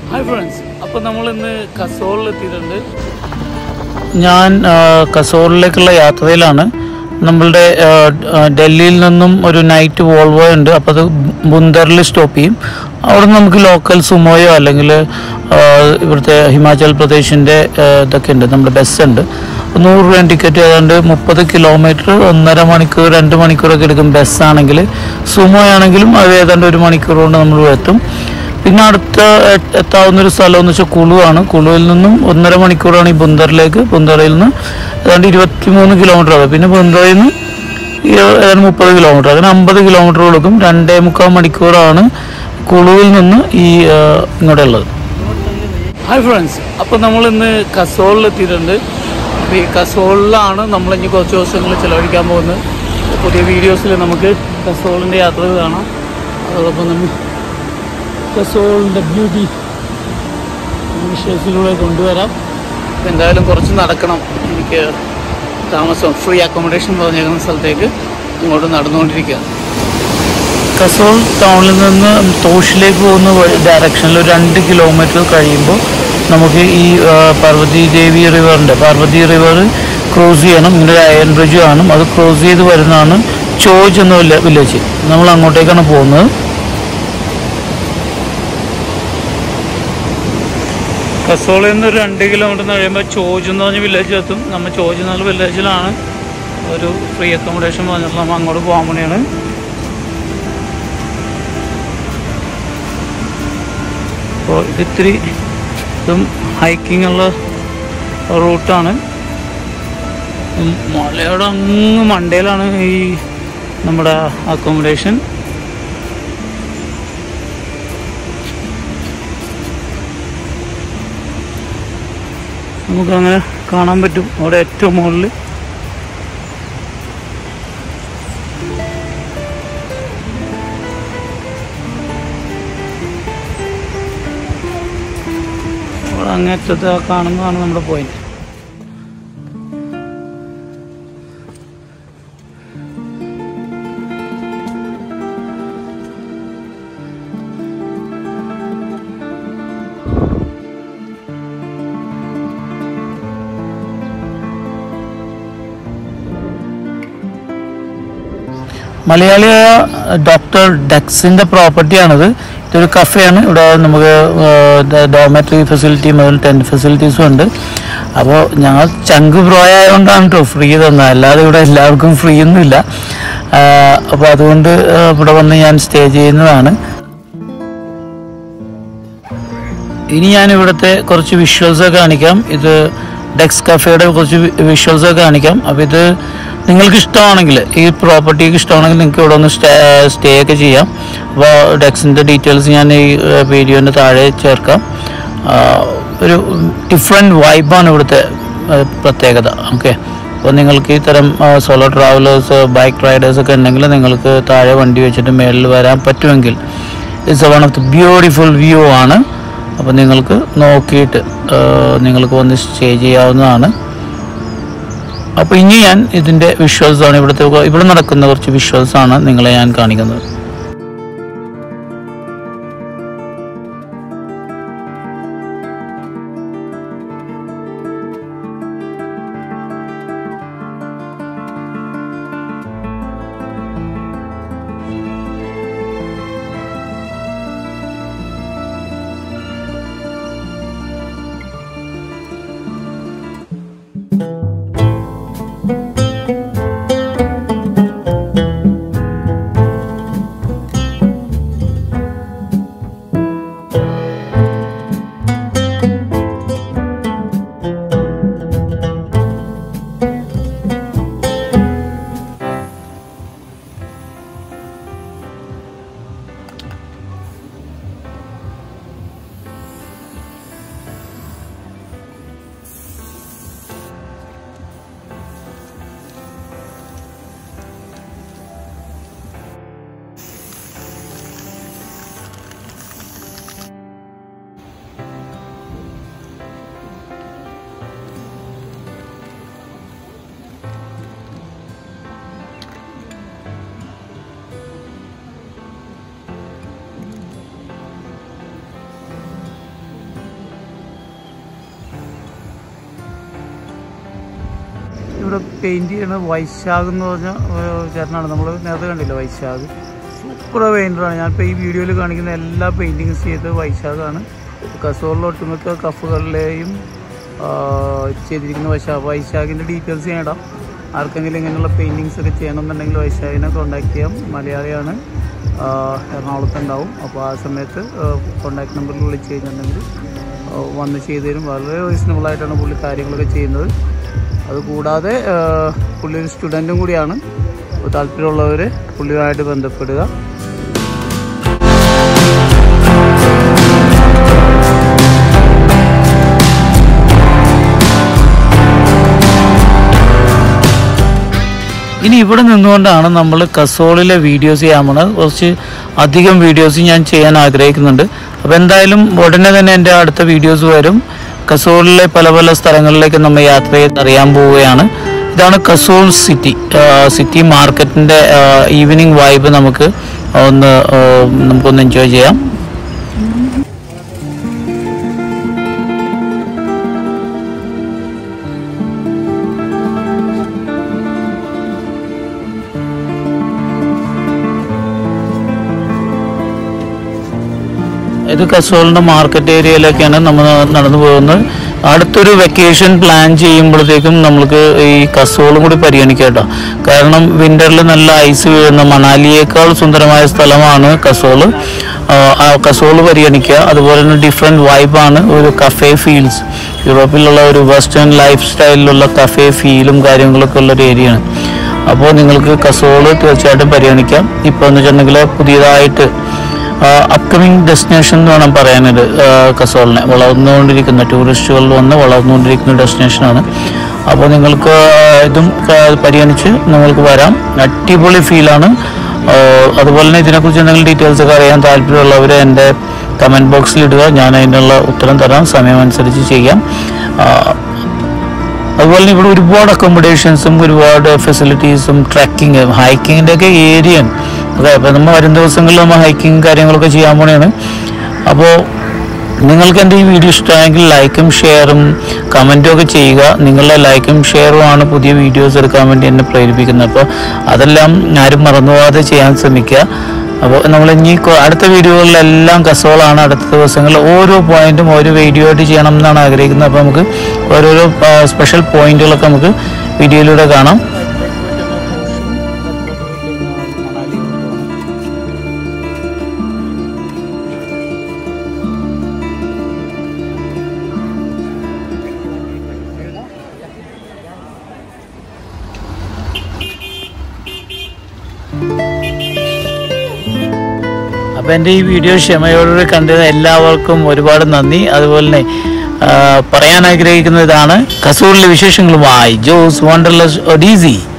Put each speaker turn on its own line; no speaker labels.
hi friends അപ്പോൾ നമ്മൾ ഇന്ന് കസോളിൽ എത്തിയിട്ടുണ്ട്
ഞാൻ ആ, കസോറിലേക്കുള്ള യാത്രയിലാണ് നമ്മളുടെ ആ, ആ, ഡൽഹിയിൽ നിന്നും ഒരു നൈറ്റ് വോൾവോ ഉണ്ട് അപ്പോൾ അത് ബുന്ദറിൽ സ്റ്റോപ്പ് ചെയ്യും അവിടെ നിന്ന് നമുക്ക് ലോക്കൽ സുമോയോ അല്ലെങ്കിൽ ആ, ഇവിടുത്തെ ഹിമാചൽ പ്രദേശിൻ്റെ ആ, ഇതൊക്കെ ഉണ്ട് നമ്മുടെ ബസ് ഉണ്ട് നൂറ് രൂപ ടിക്കറ്റ് ഏതാണ്ട് മുപ്പത് കിലോമീറ്റർ ഒന്നര മണിക്കൂർ രണ്ട് മണിക്കൂറൊക്കെ എടുക്കും ബസ്സാണെങ്കിൽ സുമോ ആണെങ്കിലും അത് ഏതാണ്ട് ഒരു മണിക്കൂർ കൊണ്ട് നമ്മൾ എത്തും പിന്നെ അടുത്ത എ- എത്താവുന്ന ഒരു സ്ഥലം എന്ന് വെച്ചാൽ കുളുവാണ് കുളുവിൽ നിന്നും ഒന്നര മണിക്കൂറാണ് ഈ ബുന്ദറിലേക്ക് ബുന്ദറയിൽ നിന്ന് ഏതാണ്ട് ഇരുപത്തി മൂന്ന് കിലോമീറ്റർ ആവും പിന്നെ ബുന്ദറയിൽ നിന്ന് ഈ ഏതാണ്ട് മുപ്പത് കിലോമീറ്റർ അങ്ങനെ അമ്പത് കിലോമീറ്റർ കൊടുക്കും രണ്ടേ മുക്കാൽ മണിക്കൂറാണ് കുളുവിൽ നിന്ന് ഈ ആ, ഇങ്ങോട്ട് ഉള്ളത്
ഹായ് ഫ്രണ്ട്സ് അപ്പോൾ നമ്മൾ ഇന്ന് കസോളിൽ എത്തിയിട്ടുണ്ട് അപ്പോൾ ഈ കസോളിലാണ് നമ്മൾ ഇനി കുറച്ച് ദിവസങ്ങൾ ചിലവഴിക്കാൻ പോകുന്നത് പുതിയ വീഡിയോസിൽ നമുക്ക് കസോളിൻ്റെ യാത്രകൾ കാണാം അതോടൊപ്പം നമ്മൾ കസോളിൻ്റെ ബ്യൂട്ടി വിഷയത്തിലൂടെ കൊണ്ടുവരാം അപ്പോൾ എന്തായാലും കുറച്ച് നടക്കണം എനിക്ക് താമസം ഫ്രീ അക്കോമഡേഷൻ പറഞ്ഞേക്കുന്ന സ്ഥലത്തേക്ക് ഇങ്ങോട്ട് നടന്നുകൊണ്ടിരിക്കുക
കസോൾ ടൗണിൽ നിന്ന് തോഷിലേക്ക് പോകുന്ന ഡയറക്ഷനിൽ ഒരു രണ്ട് കിലോമീറ്റർ കഴിയുമ്പോൾ നമുക്ക് ഈ ആ, പാർവതി ദേവി റിവറുണ്ട് പാർവതി റിവർ ക്രോസ് ചെയ്യണം ഇങ്ങനെ ഒരു അയൺ ബ്രിഡ്ജ് കാണും അത് ക്രോസ് ചെയ്ത് വരുന്നതാണ് ചോജ് എന്ന വില്ല- വില്ലേജ് നമ്മൾ അങ്ങോട്ടേക്കാണ് പോകുന്നത് കസോളിൽ നിന്ന് ഒരു രണ്ട് കിലോമീറ്റർ കഴിയുമ്പോൾ ചോജ് എന്ന് പറഞ്ഞ വില്ലേജ് എത്തും നമ്മൾ ചോജ് എന്നുള്ള വില്ലേജിലാണ് ഒരു ഫ്രീ അക്കോമഡേഷൻ പറഞ്ഞിട്ട് നമ്മൾ അങ്ങോട്ട് പോകാൻ വേണ്ടിയാണ് അപ്പോൾ ഇതിത്തിരി ഇതും ഹൈക്കിംഗ് ഉള്ള റൂട്ടാണ് ഉം മലയുടെ അങ്ങ് മണ്ടയിലാണ് ഈ നമ്മുടെ അക്കോമഡേഷൻ നമുക്കങ്ങനെ കാണാൻ പറ്റും അവിടെ ഏറ്റവും മുകളിൽ അവിടെ അങ്ങേറ്റത്ത് ആ കാണുന്നതാണ് നമ്മുടെ പോയിന്റ് മലയാളിയായ ഡോക്ടർ ഡെക്സിന്റെ പ്രോപ്പർട്ടിയാണിത് ഇതൊരു കഫേയാണ് ഇവിടെ നമുക്ക് ഡോമെട്രി ഫെസിലിറ്റി മുതൽ ടെൻറ്റ് ഫെസിലിറ്റീസും ഉണ്ട് അപ്പോൾ ഞങ്ങൾ ചങ്ക് ബ്രോ ആയതുകൊണ്ടാണ് കേട്ടോ ഫ്രീ തന്നത് അല്ലാതെ ഇവിടെ എല്ലാവർക്കും ഫ്രീ ഒന്നുമില്ല അപ്പോൾ അതുകൊണ്ട് ആ, ഇവിടെ വന്ന് ഞാൻ സ്റ്റേ ചെയ്യുന്നതാണ് ഇനി ഞാൻ ഇവിടുത്തെ കുറച്ച് വിഷ്വൽസ് ഒക്കെ കാണിക്കാം ഇത് ഡെക്സ് കഫേയുടെ കുറച്ച് വിഷ്വൽസ് ഒക്കെ കാണിക്കാം അപ്പോൾ ഇത് നിങ്ങൾക്ക് ഇഷ്ടമാണെങ്കിൽ ഈ പ്രോപ്പർട്ടിക്ക് ഇഷ്ടമാണെങ്കിൽ നിങ്ങൾക്ക് ഇവിടെ ഒന്ന് സ്റ്റേ സ്റ്റേ ഒക്കെ ചെയ്യാം അപ്പോൾ ഡെക്സിൻ്റെ ഡീറ്റെയിൽസ് ഞാൻ ഈ വീഡിയോൻ്റെ താഴെ ചേർക്കാം ആ, ഒരു ഡിഫറെൻറ്റ് വൈബാണ് ഇവിടുത്തെ ആ, പ്രത്യേകത ഓക്കെ അപ്പോൾ നിങ്ങൾക്ക് ഈ തരം സോളോ ട്രാവലേഴ്സ് ബൈക്ക് റൈഡേഴ്സ് ഒക്കെ ഉണ്ടെങ്കിൽ നിങ്ങൾക്ക് താഴെ വണ്ടി വെച്ചിട്ട് മേളിൽ വരാൻ പറ്റുമെങ്കിൽ it's one of the beautiful view ആണ് അപ്പോൾ നിങ്ങൾക്ക് നോക്കിയിട്ട് ആ, നിങ്ങൾക്ക് വന്ന് സ്റ്റേ ചെയ്യാവുന്നതാണ് അപ്പോൾ ഇനി ഞാൻ ഇതിൻ്റെ വിഷ്വൽസ് ആണ് ഇവിടുത്തെ ഇവിടെ നടക്കുന്ന കുറച്ച് വിഷ്വൽസ് ആണ് നിങ്ങളെ ഞാൻ കാണിക്കുന്നത്
ഇവിടെ പെയിൻറ് ചെയ്യണ വൈശാഖ് എന്ന് പറഞ്ഞ ഒരു ചേട്ടനാണ് നമ്മൾ നേരത്തെ കണ്ടില്ല വൈശാഖ് സൂപ്പർ പെയിൻറ്ററാണ് ഞാനിപ്പോൾ ഈ വീഡിയോയിൽ കാണിക്കുന്ന എല്ലാ പെയിൻറ്റിങ്സ് ചെയ്തത് വൈശാഖാണ് കസോളിലെ ഒട്ടുമിക്ക കഫുകളിലെയും ആ, ചെയ്തിരിക്കുന്ന വൈശാഖ് വൈശാഖിൻ്റെ ഡീറ്റെയിൽസ് ഞാൻ ഇടാം ആർക്കെങ്കിലും ഇങ്ങനെയുള്ള പെയിൻറ്റിങ്സ് ഒക്കെ ചെയ്യണമെന്നുണ്ടെങ്കിൽ വൈശാഖിനെ കോൺടാക്ട് ചെയ്യാം മലയാളിയാണ് ആ, എറണാകുളത്ത് ഉണ്ടാവും അപ്പോൾ ആ സമയത്ത് കോൺടാക്ട് നമ്പറിൽ വിളിച്ച് കഴിഞ്ഞിട്ടുണ്ടെങ്കിൽ ആ, വന്ന് ചെയ്തു തരും വളരെ റീസണബിൾ ആയിട്ടാണ് പുള്ളി കാര്യങ്ങളൊക്കെ ചെയ്യുന്നത് അതുകൂടാതെ ആ, പുള്ളി ഒരു സ്റ്റുഡൻറ്റും കൂടിയാണ് അപ്പോൾ താല്പര്യമുള്ളവർ പുള്ളിയുമായിട്ട് ബന്ധപ്പെടുക
ഇനി ഇവിടെ നിന്നുകൊണ്ടാണ് നമ്മൾ കസോളിലെ വീഡിയോസ് ചെയ്യാൻ പോണത് കുറച്ച് അധികം വീഡിയോസ് ഞാൻ ചെയ്യാൻ ആഗ്രഹിക്കുന്നുണ്ട് അപ്പോൾ എന്തായാലും ഉടനെ തന്നെ എൻ്റെ അടുത്ത വീഡിയോസ് വരും കസോളിലെ പല പല സ്ഥലങ്ങളിലേക്ക് നമ്മൾ യാത്ര ചെയ്ത് അറിയാൻ പോവുകയാണ് ഇതാണ് കസോൾ സിറ്റി സിറ്റി മാർക്കറ്റിൻ്റെ ഈവനിങ് വൈബ് നമുക്ക് ഒന്ന് ആ, നമുക്കൊന്ന് എൻജോയ് ചെയ്യാം ഇത് കസോളിന്റെ മാർക്കറ്റ് ഏരിയയിലൊക്കെയാണ് നമ്മൾ നടന്നു പോകുന്നത് അടുത്തൊരു വെക്കേഷൻ പ്ലാൻ ചെയ്യുമ്പോഴത്തേക്കും നമ്മൾക്ക് ഈ കസോളും കൂടി പരിഗണിക്കാം കേട്ടോ കാരണം വിന്ററിൽ നല്ല ഐസ് വീഴുന്ന മണാലിയേക്കാൾ സുന്ദരമായ സ്ഥലമാണ് കസോള് ആ, ആ കസോള് പരിഗണിക്കുക അതുപോലെ തന്നെ ഡിഫറെൻറ്റ് വൈബാണ് ഒരു കഫേ ഫീൽസ് യൂറോപ്പിലുള്ള ഒരു വെസ്റ്റേൺ ലൈഫ് സ്റ്റൈലിലുള്ള കഫേ ഫീലും കാര്യങ്ങളൊക്കെ ഉള്ള ഒരു ഏരിയയാണ് അപ്പോൾ നിങ്ങൾക്ക് കസോള് തീർച്ചയായിട്ടും പരിഗണിക്കാം ഇപ്പോൾ എന്ന് വെച്ചിട്ടുണ്ടെങ്കിൽ പുതിയതായിട്ട് അപ്കമിങ് ഡെസ്റ്റിനേഷൻ എന്ന് വേണം പറയാനത് കസോളിനെ വളർന്നുകൊണ്ടിരിക്കുന്ന ടൂറിസ്റ്റുകൾ വന്ന് വളർന്നുകൊണ്ടിരിക്കുന്ന ഡെസ്റ്റിനേഷനാണ് അപ്പോൾ നിങ്ങൾക്ക് ഇതും ആ, പരിഗണിച്ച് നിങ്ങൾക്ക് വരാം അടിപൊളി ഫീലാണ് അതുപോലെ തന്നെ ഇതിനെക്കുറിച്ച് എന്തെങ്കിലും ഡീറ്റെയിൽസ് ഒക്കെ അറിയാൻ താല്പര്യമുള്ളവർ എൻ്റെ കമൻറ്റ് ബോക്സിൽ ഇടുക ഞാൻ അതിനുള്ള ഉത്തരം തരാം സമയമനുസരിച്ച് ചെയ്യാം ആ, അതുപോലെ തന്നെ ഇവിടെ ഒരുപാട് അക്കോമഡേഷൻസും ഒരുപാട് ഫെസിലിറ്റീസും ട്രക്കിങ് ഹൈക്കിങ്ങിൻ്റെ ഒക്കെ ഏരിയ ഓക്കെ അപ്പോൾ നമ്മൾ വരും ദിവസങ്ങളിൽ നമ്മൾ ഹൈക്കിങ് കാര്യങ്ങളൊക്കെ ചെയ്യാൻ പോണെയാണ് അപ്പോൾ നിങ്ങൾക്ക് എൻ്റെ ഈ വീഡിയോ ഇഷ്ടമായെങ്കിൽ ലൈക്കും ഷെയറും കമൻറ്റും ഒക്കെ ചെയ്യുക നിങ്ങളുടെ ലൈക്കും ഷെയറും ആണ് പുതിയ വീഡിയോസ് എടുക്കാൻ വേണ്ടി എന്നെ പ്രേരിപ്പിക്കുന്നത് അപ്പോൾ അതെല്ലാം ആരും മറന്നുപോകാതെ ചെയ്യാൻ ശ്രമിക്കുക അപ്പോൾ നമ്മൾ ഇനി കൊ- അടുത്ത വീഡിയോകളിലെല്ലാം കസോളാണ് അടുത്ത ദിവസങ്ങളിൽ ഓരോ പോയിന്റും ഓരോ വീഡിയോ ആയിട്ട് ചെയ്യണം എന്നാണ് ആഗ്രഹിക്കുന്നത് അപ്പോൾ നമുക്ക് ഓരോരോ സ്പെഷ്യൽ പോയിന്റുകളൊക്കെ നമുക്ക് വീഡിയോയിലൂടെ കാണാം അപ്പോൾ എൻ്റെ ഈ വീഡിയോ ക്ഷമയോടുകൂടി കണ്ടത് എല്ലാവർക്കും ഒരുപാട് നന്ദി അതുപോലെ തന്നെ ആ, പറയാൻ ആഗ്രഹിക്കുന്ന ഇതാണ് കസൂറിലെ വിശേഷങ്ങളുമായി ജോസ് വണ്ടർലെസ് ഒഡീസി